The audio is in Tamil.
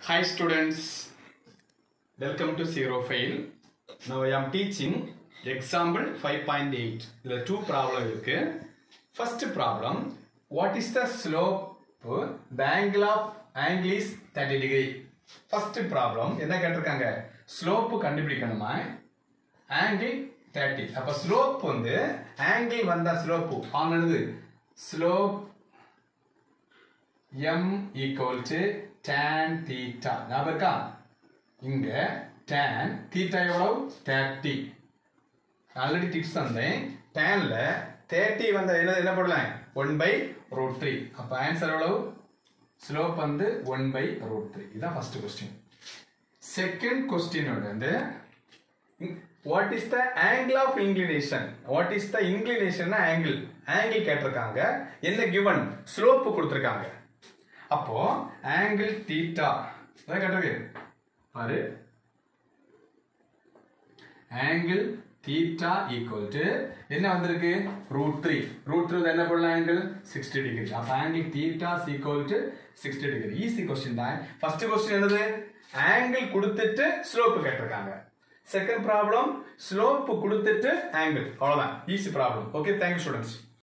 Hi students, welcome to Zero Fail. Now I am teaching example 5.8. இதுல two problem இருக்கு. First problem, what is the slope? The angle of angle is 30 degree. First problem என்ன கேட்டிருக்காங்க ஸ்லோப் கண்டுபிடிக்கணுமா ஆங்கிள் 30 அப்ப ஸ்லோப் வந்து ஆங்கிள் வந்தா ஸ்லோப் ஆனது slope m equal to tan theta ஞாபகம் இருக்கா இங்க tan theta எவ்வளவு 30 ஆல்ரெடி டிப்ஸ் தந்தேன் tanல 30 வந்த என்ன என்ன போடலாம் 1 by root 3 அப்ப ஆன்சர் எவ்வளவு ஸ்லோப் வந்து 1 by root 3 இதான் ஃபர்ஸ்ட் கொஸ்டின் செகண்ட் கொஸ்டின் வந்து what is the angle of inclination what is the inclination angle angle கேட்டிருக்காங்க என்ன கிவன் ஸ்லோப் கொடுத்துருக்காங்க அப்போ ஆங்கிள் தீட்டா அதான் கேட்டிருக்கு பாரு ஆங்கிள் தீட்டா ஈக்குவல் டு என்ன வந்திருக்கு ரூட் த்ரீ ரூட் த்ரீ என்ன பண்ணலாம் ஆங்கிள் சிக்ஸ்டி டிகிரி அப்போ angle theta equal to sixty degree easy question தான் ஃபர்ஸ்ட் கொஸ்டின் என்னது ஆங்கிள் கொடுத்துட்டு ஸ்லோப் கேட்டிருக்காங்க செகண்ட் ப்ராப்ளம் ஸ்லோப் கொடுத்துட்டு ஆங்கிள் அவ்வளவுதான் easy problem okay thank you students